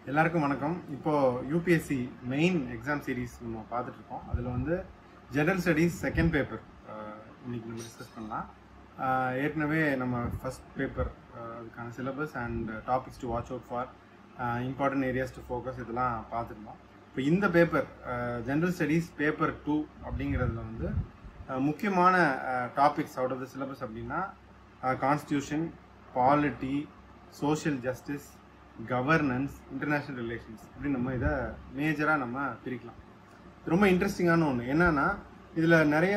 எல்லாருக்கும் வணக்கம் இப்போ யூபிஎஸ்சி மெயின் எக்ஸாம் சீரிஸ் நம்ம பார்த்துட்டு இருக்கோம் அதில் வந்து ஜெனரல் ஸ்டடீஸ் செகண்ட் பேப்பர் இன்னைக்கு நம்ம டிஸ்கஸ் பண்ணலாம் ஆஹ் ஏற்கனவே நம்ம ஃபர்ஸ்ட் பேப்பர் அதுக்கான syllabus and topics to watch out for important areas to focus இதெல்லாம் பார்த்துருந்தோம் இப்போ இந்த paper general studies paper two அப்படிங்கிறதுல வந்து ஆஹ் முக்கியமான topics out of the syllabus அப்படின்னா constitution polity social justice governance international relations இப்படி நம்ம இதை மேஜராக நம்ம பிரிக்கலாம் ரொம்ப இன்ட்ரெஸ்டிங்கான ஒன்று என்னன்னா இதில் நிறைய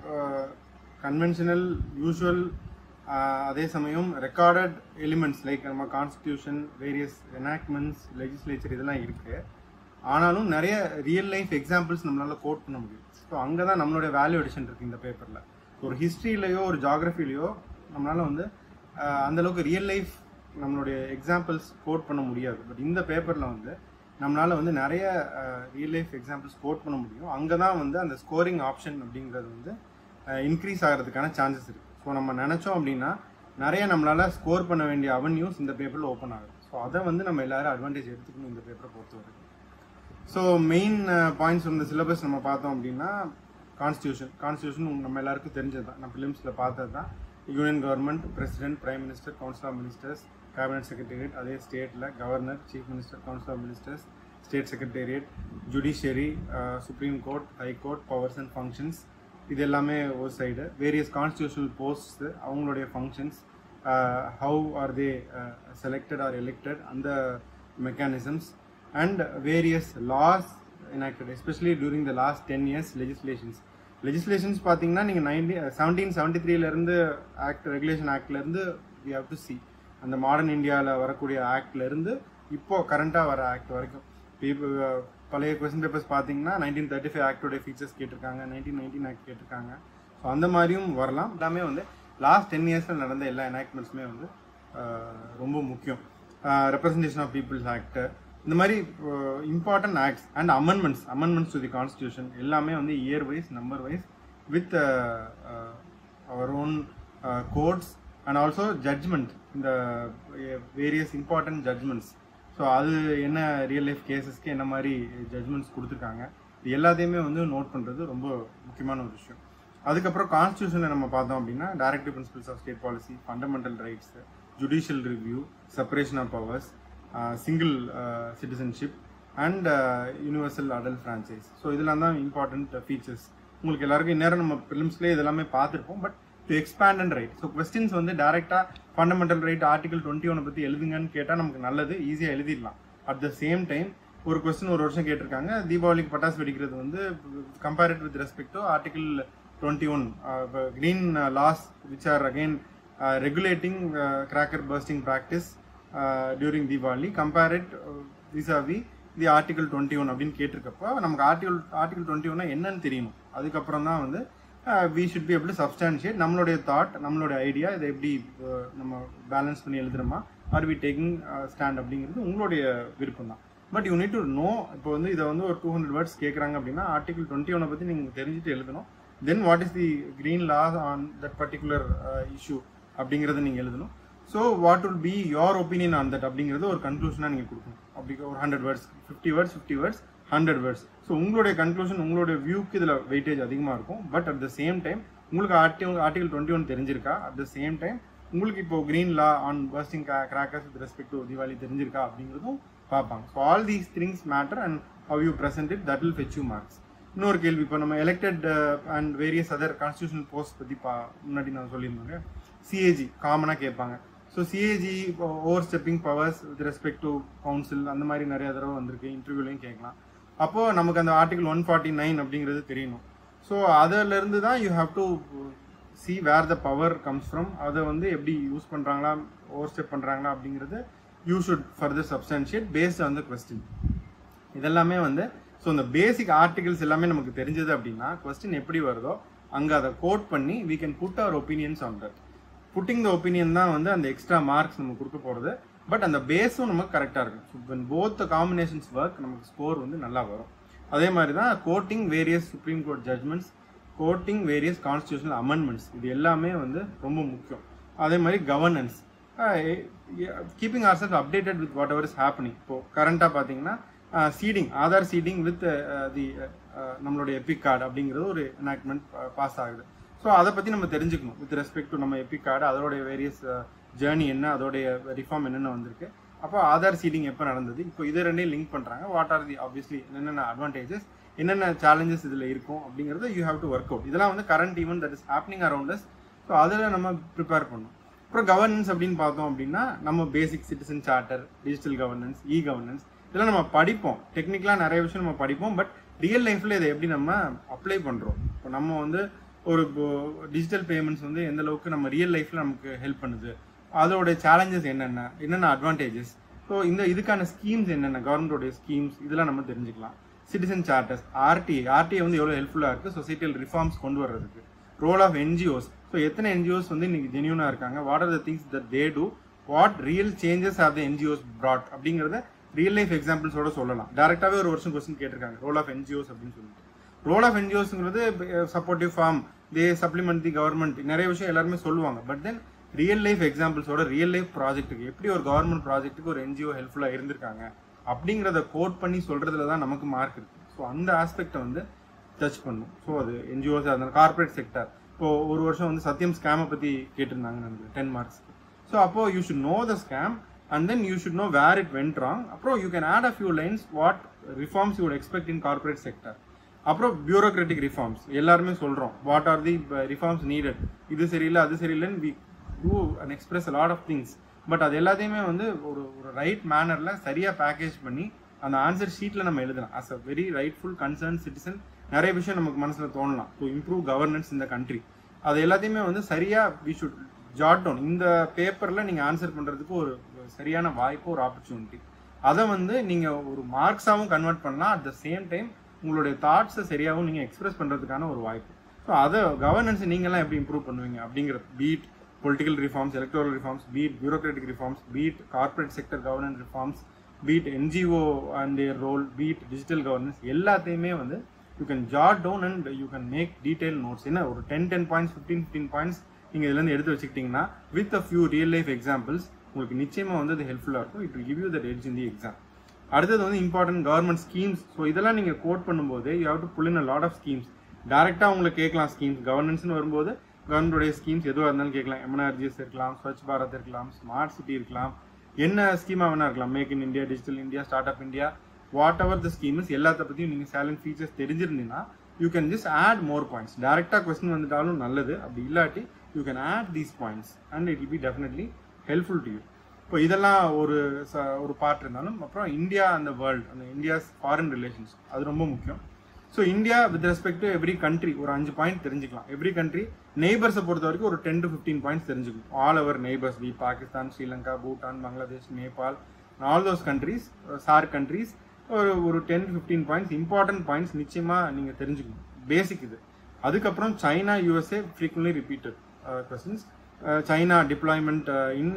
கன்வென்ஷனல் யூஷுவல் அதே சமயம் ரெக்கார்டட் எலிமெண்ட்ஸ் லைக் நம்ம கான்ஸ்டியூஷன் வேரியஸ் எனாக்மெண்ட்ஸ் லெஜிஸ்லேச்சர் இதெல்லாம் இருக்குது ஆனாலும் நிறைய ரியல் லைஃப் எக்ஸாம்பிள்ஸ் நம்மளால கோட் பண்ண முடியும் ஸோ அங்கே தான் நம்மளுடைய வேல்யூ எடிஷன் இருக்குது இந்த பேப்பரில் ஒரு ஹிஸ்ட்ரியிலையோ ஒரு ஜாகிரஃபிலையோ நம்மளால வந்து ஆஹ், அந்த அளவுக்கு ரியல் லைஃப் நம்மளுடைய எக்ஸாம்பிள்ஸ் கோட் பண்ண முடியாது பட் இந்த பேப்பரில் வந்து நம்மளால வந்து நிறைய ரியல் லைஃப் எக்ஸாம்பிள்ஸ் கோட் பண்ண முடியும் அங்கே தான் வந்து அந்த ஸ்கோரிங் ஆப்ஷன் அப்படிங்கிறது வந்து இன்க்ரீஸ் ஆகிறதுக்கான சான்சஸ் இருக்குது ஸோ நம்ம நினச்சோம் அப்படின்னா நிறைய நம்மளால ஸ்கோர் பண்ண வேண்டிய அவென்யூஸ் இந்த பேப்பரில் ஓப்பன் ஆகுது ஸோ அதை வந்து நம்ம எல்லாரும் அட்வான்டேஜ் எடுத்துக்கணும் இந்த பேப்பரை பொறுத்தவரைக்கும் ஸோ மெயின் பாயிண்ட்ஸ் இந்த சிலபஸ் நம்ம பார்த்தோம் அப்படின்னா கான்ஸ்டியூஷன் கான்ஸ்டியூஷன் நம்ம எல்லாருக்கும் தெரிஞ்சது தான் நம்ம ஃபிலிம்ஸில் பார்த்தது தான் union government president prime minister council of ministers cabinet secretariat அதே ஸ்டேட்டில் governor chief minister council of ministers state secretariat judiciary supreme court high court powers and functions இது எல்லாமே ஒரு சைடு வேரியஸ் கான்ஸ்டியூஷனல் போஸ்ட்ஸ் அவங்களுடைய functions how are they selected or elected அந்த mechanisms and various laws enacted especially during the last ten years legislations legislations பார்த்தீங்கன்னா நீங்கள் nineteen seventeen seventy த்ரீலேருந்து act regulation ஆக்ட்லேருந்து we have to see அந்த modern இந்தியாவில் வரக்கூடிய ஆக்ட்லேருந்து இப்போ கரண்ட்டாக வர ஆக்ட் வரைக்கும் இப்போ பழைய கொஸ்டின் பேப்பர்ஸ் பார்த்தீங்கன்னா நைன்டீன் தேர்ட்டி ஃபைவ் ஆக்டோடைய ஃபீச்சர்ஸ் கேட்டிருக்காங்க நைன்டீன் நைன்டீன் ஆக்ட் கேட்டிருக்காங்க ஸோ அந்த மாதிரியும் வரலாம் எல்லாமே வந்து லாஸ்ட் டென் இயர்ஸில் நடந்த எல்லா எனாக்ட்மெண்ட்ஸுமே வந்து ஆஹ், ரொம்ப முக்கியம் ரெப்ரசன்டேஷன் ஆஃப் பீப்புள்ஸ் ஆக்ட் இந்த மாதிரி important acts and amendments amendments to the constitution எல்லாமே வந்து year wise number wise with our own quotes and also judgement இந்த வேரியஸ் இம்பார்ட்டன்ட் ஜட்ஜ்மெண்ட்ஸ் ஸோ அது என்ன ரியல் லைஃப் கேசஸ்க்கு என்ன மாதிரி ஜட்ஜ்மெண்ட்ஸ் கொடுத்துருக்காங்க இது எல்லாத்தையுமே வந்து நோட் பண்ணுறது ரொம்ப முக்கியமான ஒரு விஷயம் அதுக்கப்புறம் கான்ஸ்டியூஷனில் நம்ம பார்த்தோம் அப்படின்னா directive principles of state policy fundamental rights judicial review separation of powers single citizenship and universal adult franchise so இதெல்லாம் தான் இம்பார்ட்டன்ட் ஃபீச்சர்ஸ் உங்களுக்கு எல்லாருக்கும் இந்நேரம் நம்ம ஃபிலிம்ஸ்லேயே இதெல்லாமே பார்த்துருப்போம் but to expand and right so questions வந்து டேரெக்டாக ஃபண்டமெண்டல் ரைட் ஆர்டிகல் டுவெண்ட்டி ஒனை பற்றி எழுதுங்கன்னு கேட்டால் நமக்கு நல்லது ஈஸியாக எழுதிடலாம் அட் த சேம் டைம் ஒரு கொஸ்டின் ஒரு வருஷம் கேட்டிருக்காங்க தீபாவளிக்கு பட்டாசு வெடிக்கிறது வந்து compared with respect to article twenty one green laws which are again regulating cracker bursting practice during Deepavali compare it vis-a-vis the article twenty one அப்படின்னு கேட்டிருக்கப்போ நமக்கு ஆர்டிகல் ஆர்டிகல் டுவெண்ட்டி ஒன்னா என்னன்னு தெரியணும் அதுக்கப்புறம் தான் வந்து வி ஷுட் பி எப்படி சப்ஸ்டான்ஷியேட் நம்மளுடைய தாட் நம்மளுடைய ஐடியா இதை எப்படி uh, நம்ம பேலன்ஸ் பண்ணி எழுதுறோமா ஆர் வி டேக்கிங் ஸ்டாண்ட் அப்படிங்கிறது உங்களுடைய விருப்பம் தான் but you need to know இப்போ வந்து இதை வந்து ஒரு டூ ஹண்ட்ரட் வேர்ட்ஸ் கேட்குறாங்க அப்படின்னா ஆர்டிகல் டுவெண்ட்டி ஒனை பற்றி நீங்கள் தெரிஞ்சுட்டு எழுதணும் then what is the green law on that particular issue அப்படிங்கிறத நீங்கள் எழுதணும் so what will be your opinion on that அப்படிங்கிறது ஒரு கன்க்ளூஷனாக நீங்கள் கொடுக்கணும் அப்படி ஒரு hundred words fifty words fifty words hundred words so உங்களுடைய கன்க்ளூஷன் உங்களுடைய வியூக்கு இதில் வெயிட்டேஜ் அதிகமாக இருக்கும் but at the same time உங்களுக்கு ஆர்டி ஆர்டிகல் டுவெண்ட்டி ஒன் தெரிஞ்சிருக்கா அட் த சேம் டைம் உங்களுக்கு இப்போ green law on bursting crackers with respect to Deepavali தெரிஞ்சிருக்கா அப்படிங்கிறதும் பார்ப்பாங்க so all these things matter and how you present it that will fetch you marks இன்னொரு கேள்வி இப்போ நம்ம elected and various other constitutional post பற்றி பா முன்னாடி நான் சொல்லியிருந்தேங்க சிஏஜி காமனாக கேட்பாங்க so CAG overstepping powers with respect to council அந்த மாதிரி நிறைய தடவை வந்திருக்கு இன்டர்வியூலையும் கேட்கலாம் அப்போது நமக்கு அந்த ஆர்டிகல் ஒன் ஃபார்ட்டி நைன் அப்படிங்கிறது தெரியணும் ஸோ அதிலிருந்து தான் you have to see where the power comes from அதை வந்து எப்படி யூஸ் பண்ணுறாங்களா ஓவர் ஸ்டெப் பண்ணுறாங்களா அப்படிங்கிறது you should further substantiate based on the question இதெல்லாமே வந்து ஸோ இந்த பேசிக் ஆர்டிகல்ஸ் எல்லாமே நமக்கு தெரிஞ்சது அப்படின்னா கொஸ்டின் எப்படி வருதோ அங்கே அதை கோட் பண்ணி we can put our opinions on that putting the opinion தான் வந்து அந்த எக்ஸ்ட்ரா மார்க்ஸ் நம்ம கொடுக்க போகிறது பட் அந்த பேஸும் நமக்கு கரெக்டாக இருக்கும் so when both the combinations work நமக்கு ஸ்கோர் வந்து நல்லா வரும் அதே மாதிரி தான் quoting various supreme court judgments quoting various constitutional amendments இது எல்லாமே வந்து ரொம்ப முக்கியம் அதே மாதிரி governance keeping our self updated with whatever is happening இப்போ கரண்டாக பார்த்தீங்கன்னா seeding Aadhaar seeding with the நம்மளுடைய எபிக் கார்டு அப்படிங்கிறது ஒரு எனாக்ட்மெண்ட் பாஸ் ஆகுது ஸோ அதை பற்றி நம்ம தெரிஞ்சுக்கணும் வித் ரெஸ்பெக்ட் டு நம்ம எபிக் கார்டு அதோடைய வேரியஸ் ஜேர்னி என்ன அதோடைய ரிஃபார்ம் என்னென்ன வந்திருக்கு அப்போ ஆதார் சீடிங் எப்போ நடந்தது இப்போ இது ரெண்டையும் லிங்க் பண்ணுறாங்க வாட் ஆர் தி ஆப்வியஸ்லி என்னென்ன அட்வான்டேஜஸ் என்னென்ன சேலஞ்சஸ் இதில் இருக்கும் அப்படிங்கிறத you have to work out இதெல்லாம் வந்து current event that is happening around us so அதில் நம்ம ப்ரிப்பேர் பண்ணணும் அப்புறம் கவர்னன்ஸ் அப்படின்னு பார்த்தோம் அப்படின்னா நம்ம basic citizen charter digital governance e governance இதெல்லாம் நம்ம படிப்போம் டெக்னிக்கலாக நிறைய விஷயம் நம்ம படிப்போம் பட் ரியல் லைஃப்பில் இதை எப்படி நம்ம அப்ளை பண்ணுறோம் இப்போ நம்ம வந்து ஒரு டிஜிட்டல் பேமெண்ட்ஸ் வந்து எந்த அளவுக்கு நம்ம ரியல் லைஃப்பில் நமக்கு ஹெல்ப் பண்ணுது அதோட சேலஞ்சஸ் என்னென்ன என்னென்ன அட்வான்டேஜஸ் ஸோ இந்த இதுக்கான ஸ்கீம்ஸ் என்னென்ன கவர்மெண்டோடைய ஸ்கீம்ஸ் இதெல்லாம் நம்ம தெரிஞ்சுக்கலாம் சிட்டிசன் சார்ட்டர்ஸ் ஆர்டிஐ ஆர்டிஐ வந்து எவ்வளோ ஹெல்ப்ஃபுல்லாக இருக்குது சொசைட்டியல் ரிஃபார்ம்ஸ் கொண்டு வர்றதுக்கு ரோல் ஆஃப் என்ஜிஓஸ் ஸோ எத்தனை என்ஜிஓஸ் வந்து இன்னைக்கு ஜென்யூனாக இருக்காங்க what are the things that they do what real changes are the NGOs brought அப்படிங்கிறத ரியல் லைஃப் எக்ஸாம்பிள்ஸோட சொல்லலாம் டேரெக்டாகவே ஒரு வருஷம் கொஸ்டின் கேட்டிருக்காங்க ரோல் ஆஃப் என்ஜிஓஸ் அப்படின்னு சொல்லிட்டு ரோல் ஆஃப் என்ஜிஓஸ்ங்கிறது supportive form they supplement the government நிறைய விஷயம் எல்லாருமே சொல்லுவாங்க பட் தென் ரியல் லைஃப் எக்ஸாம்பிள்ஸோட ரியல் லைஃப் ப்ராஜெக்ட்டுக்கு எப்படி ஒரு கவர்மெண்ட் ப்ராஜெக்ட்டுக்கு ஒரு என்ஜிஓ ஹெல்ப்ஃபுல்லாக இருந்திருக்காங்க அப்படிங்கிறத கோட் பண்ணி சொல்றதுல தான் நமக்கு மார்க் இருக்கு ஸோ அந்த ஆஸ்பெக்டை வந்து டச் பண்ணும் ஸோ அது என்ஜிஓஸ் அந்த கார்பரேட் செக்டர் இப்போ ஒரு வருஷம் வந்து சத்தியம் ஸ்கேமை பற்றி கேட்டிருந்தாங்க எனக்கு டென் மார்க்ஸ் ஸோ அப்போ you should know the scam and then you should know where it went wrong அப்புறம் you can add a few lines what reforms you expect in corporate sector அப்புறம் பியூரோக்ராட்டிக் ரிஃபார்ம்ஸ் எல்லாருமே சொல்கிறோம் what are the reforms needed இது சரியில்லை அது சரியில்லைன்னு we do and express lot of things but அது எல்லாத்தையுமே வந்து ஒரு ஒரு ரைட் மேனரில் சரியாக பேக்கேஜ் பண்ணி அந்த ஆன்சர் ஷீட்டில் நம்ம எழுதலாம் as a very rightful concern citizen நிறைய விஷயம் நமக்கு மனசில் தோணலாம் டு இம்ப்ரூவ் கவர்னன்ஸ் இந்த கண்ட்ரி அது எல்லாத்தையுமே வந்து சரியாக வி ஷுட் ஜாட் டவுன் இந்த பேப்பரில் நீங்கள் ஆன்சர் பண்ணுறதுக்கு ஒரு சரியான வாய்ப்பு ஒரு ஆப்பர்ச்சுனிட்டி அதை வந்து நீங்கள் ஒரு மார்க்ஸாகவும் கன்வெர்ட் பண்ணலாம் அட் த சேம் டைம் உங்களுடைய தாட்ஸை சரியாகவும் நீங்கள் எக்ஸ்பிரஸ் பண்ணுறதுக்கான ஒரு வாய்ப்பு ஸோ அதை கவர்னன்ஸ் நீங்கள்லாம் எப்படி இம்ப்ரூவ் பண்ணுவீங்க அப்படிங்கிறது be it political reforms electoral reforms be it bureaucratic reforms be it corporate sector governance reforms be it NGO and role be it digital governance எல்லாத்தையுமே வந்து you can jot down and you can make detail notes என்ன ஒரு ten ten points fifteen fifteen points நீங்கள் இதுலேருந்து எடுத்து வச்சுக்கிட்டிங்கன்னா with a few real life examples உங்களுக்கு நிச்சயமாக வந்து அது ஹெல்ப்ஃபுல்லாக இருக்கும் it will give you that edge in the exam அடுத்தது வந்து இம்பார்ட்டன்ட் கவர்மெண்ட் ஸ்கீம்ஸ் ஸோ இதெல்லாம் நீங்கள் கோட் பண்ணும்போது you have to pull in a lot of schemes டேரெக்டாக உங்களுக்கு கேட்கலாம் ஸ்கீம்ஸ் கவர்னன்ஸ்னு வரும்போது கவர்மெண்டோடைய ஸ்கீம்ஸ் எதுவாக இருந்தாலும் கேட்கலாம் எம்என்ஆர்ஜிஎஸ் இருக்கலாம் ஸ்வச் பாரத் இருக்கலாம் ஸ்மார்ட் சிட்டி இருக்கலாம் என்ன ஸ்கீமாக வேணா இருக்கலாம் make in India digital India startup India whatever the schemes எல்லாத்த பற்றியும் நீங்கள் சேலண்ட் ஃபீச்சர்ஸ் தெரிஞ்சிருந்தீங்கன்னா you can just add more points டேரெக்டாக கொஸ்டின் வந்துட்டாலும் நல்லது அப்படி இல்லாட்டி you can add these points and it will be definitely helpful to you இப்போ இதெல்லாம் ஒரு ச ஒரு பார்ட் இருந்தாலும் அப்புறம் இந்தியா அந்த வேர்ல்டு அந்த இந்தியாஸ் ஃபாரின் ரிலேஷன்ஸ் அது ரொம்ப முக்கியம் so India with respect to every country ஒரு அஞ்சு பாயிண்ட் தெரிஞ்சுக்கலாம் எவ்ரி கண்ட்ரி நெய்பர்ஸை பொறுத்த வரைக்கும் ஒரு டென் டு ஃபிஃப்டீன் பாயிண்ட்ஸ் தெரிஞ்சுக்கணும் all our neighbours we Pakistan Sri Lanka Bhutan Bangladesh Nepal all those countries SAARC countries ஒரு ஒரு ten fifteen points important points நிச்சயமாக நீங்கள் தெரிஞ்சுக்கணும் பேசிக் இது அதுக்கப்புறம் China USA frequently repeated questions China deployment in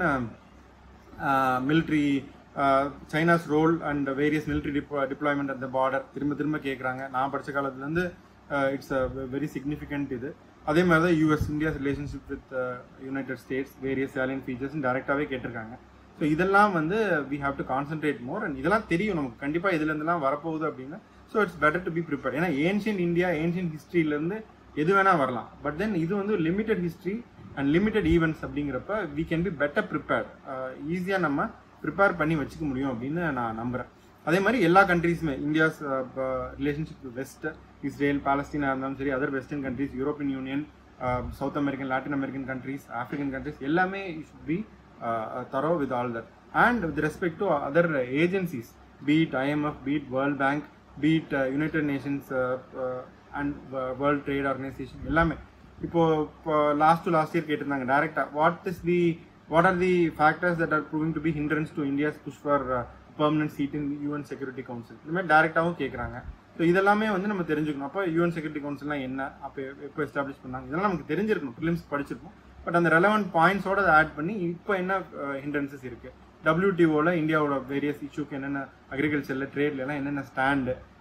military China's role and various military deployment அந்த border திரும்ப திரும்ப கேட்குறாங்க நான் படித்த காலத்துலேருந்து இட்ஸ் அ வெரி சிக்னிஃபிகண்ட் இது அதே மாதிரி தான் US India's relationship with United States various salient features டேரெக்டாகவே கேட்டிருக்காங்க ஸோ இதெல்லாம் வந்து we have to concentrate more and இதெல்லாம் தெரியும் நமக்கு கண்டிப்பாக இதுலேருந்துலாம் வரப்போகுது அப்படின்னா so it's better to be prepare ஏன்னா ஏன்ஷியன் இந்தியா ஏன்ஷியன் ஹிஸ்ட்ரியிலேருந்து எது வேணால் வரலாம் பட் தென் இது வந்து limited history and limited events அப்படிங்கிறப்ப we can be better prepare ஈஸியாக நம்ம ப்ரிப்பேர் பண்ணி வச்சுக்க முடியும் அப்படின்னு நான் நம்புகிறேன் அதே மாதிரி எல்லா கண்ட்ரீஸுமே India's relationship west Israel Palestine இருந்தாலும் சரி other western countries European Union South American Latin American countries African countries எல்லாமே should be thorough with all that and with respect to other agencies be it IMF be it World Bank be it United Nations and World Trade Organisation எல்லாமே இப்போ இப்போ last to last year கேட்டிருந்தாங்க டேரக்டா what is the what are the factors that are proving to B hindrance to India's push for permanent seat in UN Security Council இந்த மாதிரி டேரெக்டாகவும் கேட்குறாங்க so இதெல்லாமே வந்து நம்ம தெரிஞ்சுக்கணும் அப்போ யூஎன் செக்யூரிட்டி கவுன்சில்லாம் என்ன அப்போ எப்போ எஸ்டாப்ளிஷ் பண்ணாங்க இதெல்லாம் நமக்கு தெரிஞ்சிருக்கணும் ப்ரிலிம்ஸ் படிச்சிருப்போம் பட் அந்த ரெலவெண்ட் பாயிண்ட்ஸோட அதை ஆட் பண்ணி இப்போ என்ன ஹிண்ட்ரன்சஸ் இருக்கு டபிள்யூடிஓவில் இந்தியாவோட வேரியஸ் இஷ்யூக்கு என்னென்ன அக்ரிகல்ச்சரில் ட்ரேட்ல எல்லாம் என்னென்ன ஸ்டாண்டு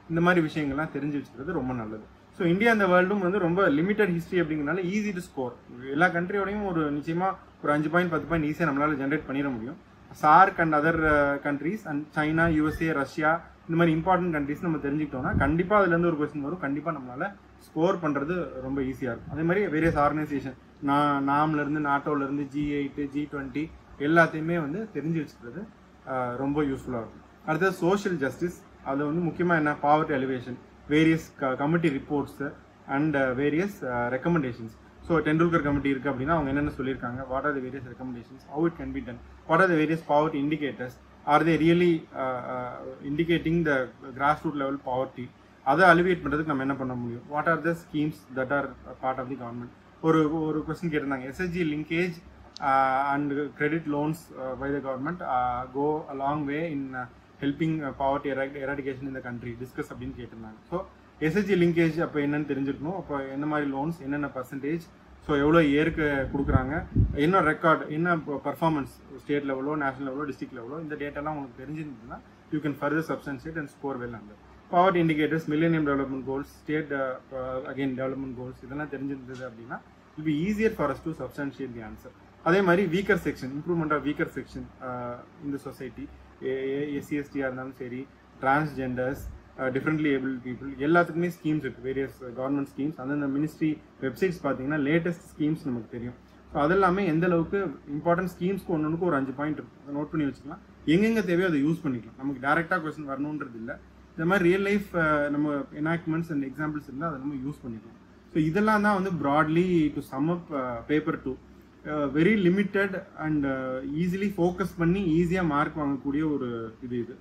இந்த மாதிரி விஷயங்கள்லாம் தெரிஞ்சு வச்சுக்கிறது ரொம்ப நல்லது ஸோ இந்தியா அந்த வேர்ல்டும் வந்து ரொம்ப லிமிட்டட் ஹிஸ்ட்ரி அப்படிங்கிறனால ஈஸி டு ஸ்கோர் எல்லா கண்ட்ரியோடையும் ஒரு நிச்சயமா ஒரு அஞ்சு பாயிண்ட் பத்து பாயிண்ட் ஈஸியாக நம்மளால ஜென்ரேட் பண்ணிட முடியும் SAARC and other countries and China USA Russia இந்த மாதிரி இம்பார்ட்டன்ட் கண்ட்ரிஸ் நம்ம தெரிஞ்சுக்கிட்டோம்னா கண்டிப்பாக அதுலேருந்து ஒரு கொஸ்டின் வரும் கண்டிப்பாக நம்மளால ஸ்கோர் பண்ணுறது ரொம்ப ஈஸியாக இருக்கும் அதே மாதிரி வேரியஸ் ஆர்கனைசேஷன் நான் நாம்லேருந்து நாட்டோலேருந்து ஜி எயிட்டு ஜி டுவெண்ட்டி எல்லாத்தையுமே வந்து தெரிஞ்சு வச்சுக்கிறது ஆஹ், ரொம்ப யூஸ்ஃபுல்லாக இருக்கும் அடுத்தது சோஷியல் ஜஸ்டிஸ் அது வந்து முக்கியமாக என்ன poverty alleviation various committee reports and various recommendations so Tendulkar committee இருக்குது அப்படின்னா அவங்க என்னென்ன சொல்லியிருக்காங்க what are the various recommendations how it can be done what are the various poverty indicators are they really uh, uh, indicating the grassroots level poverty அதை alleviate பண்ணுறதுக்கு நம்ம என்ன பண்ண முடியும் what are the schemes that are part of the government ஒரு ஒரு question கேட்டிருந்தாங்க SHG linkage and credit loans by the government go a long way in helping poverty eradication இந்த கண்ட்ரி டிஸ்கஸ் அப்படின்னு கேட்டிருந்தாங்க ஸோ எஸ்எஸ்ஜி லிங்கேஜ் அப்போ என்னன்னு தெரிஞ்சிருக்கணும் அப்போ என்ன மாதிரி லோன்ஸ் என்னென்ன பர்சன்டேஜ் ஸோ எவ்வளோ இயருக்கு கொடுக்குறாங்க என்ன ரெக்கார்ட் என்ன பர்ஃபார்மன்ஸ் ஸ்டேட் லெவலோ நேஷனல் லெவலோ டிஸ்ட்ரிக்ட் லெவலோ இந்த டேட்டாலாம் உங்களுக்கு தெரிஞ்சிருந்ததுன்னா you can further substantiate and score well under power indicators millennium development goals state again development goals இதெல்லாம் தெரிஞ்சிருந்தது அப்படின்னா it'll be easier for us to substantiate the answer அதே மாதிரி weaker section improvement of weaker section இந்த society எஸ்சிஎஸ்டியாக இருந்தாலும் சரி transgenders differently able people எல்லாத்துக்குமே ஸ்கீம்ஸ் இருக்குது வேரியஸ் கவர்மெண்ட் ஸ்கீம்ஸ் அந்தந்த மினிஸ்ட்ரி வெப்சைட்ஸ் பார்த்தீங்கன்னா லேட்டஸ்ட் ஸ்கீம்ஸ் நமக்கு தெரியும் ஸோ அதெல்லாமே எந்த அளவுக்கு இம்பார்ட்டன்ட் ஸ்கீம்ஸ்க்கு ஒன்று ஒரு அஞ்சு பாயிண்ட் இருக்கும் நோட் பண்ணி வச்சுக்கலாம் எங்கெங்க தேவையோ அதை யூஸ் பண்ணிக்கலாம் நமக்கு டேரெக்டாக கொஸ்டின் வரணுன்றது இல்லை இந்த மாதிரி ரியல் லைஃப் நம்ம எனாக்மெண்ட்ஸ் அண்ட் எக்ஸாம்பிள்ஸ் இருந்தால் அதை நம்ம யூஸ் பண்ணிக்கலாம் ஸோ இதெல்லாம் தான் வந்து broadly to sum up paper two very limited and easily focus பண்ணி ஈஸியாக மார்க் வாங்கக்கூடிய ஒரு இது இது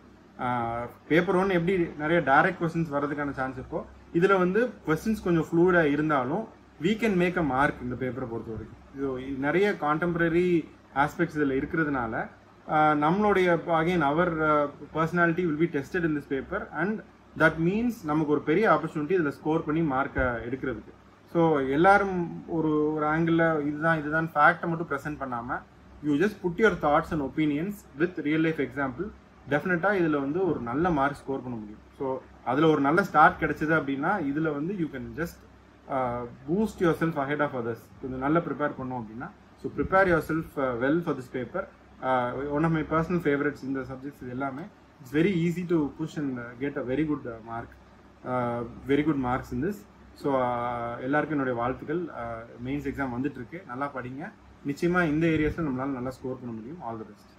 பேப்பர் ஒன் எப்படி நிறைய டைரக்ட் கொஸ்டின்ஸ் வர்றதுக்கான சான்ஸ் இருக்கோ இதில் வந்து கொஸ்டின்ஸ் கொஞ்சம் ஃப்ளூடாக இருந்தாலும் we can make a mark இந்த பேப்பரை பொறுத்த வரைக்கும் இது இது நிறைய கான்டெம்பரரி ஆஸ்பெக்ட்ஸ் இதில் இருக்கிறதுனால ஆஹ், நம்மளுடைய again our personality will be tested in this paper and that means நமக்கு ஒரு பெரிய ஆப்பர்ச்சுனிட்டி இதில் ஸ்கோர் பண்ணி மார்க்கை எடுக்கிறதுக்கு ஸோ எல்லாரும் ஒரு ஒரு ஆங்கிளில் இதுதான் இதுதான் ஃபேக்டை மட்டும் ப்ரெசென்ட் பண்ணாமல் you just put your thoughts and opinions with real life example டெஃபினட்டாக இதில் வந்து ஒரு நல்ல மார்க் ஸ்கோர் பண்ண முடியும் ஸோ அதில் ஒரு நல்ல ஸ்டார்ட் கிடைச்சது அப்படின்னா இதில் வந்து you can just boost yourself ahead of others கொஞ்சம் நல்லா ப்ரிப்பேர் பண்ணோம் அப்படின்னா so prepare yourself well for this paper one of my personal favourites இந்த சப்ஜெக்ட்ஸ் இது எல்லாமே it's very easy to push and get a very good mark very good marks in this so எல்லாருக்கும் என்னுடைய வாழ்த்துக்கள் mains exam வந்துட்டு இருக்கு நல்லா படிங்க நிச்சயமா இந்த ஏரியாஸில் நம்மளால நல்லா ஸ்கோர் பண்ண முடியும் ஆல் தி பெஸ்ட்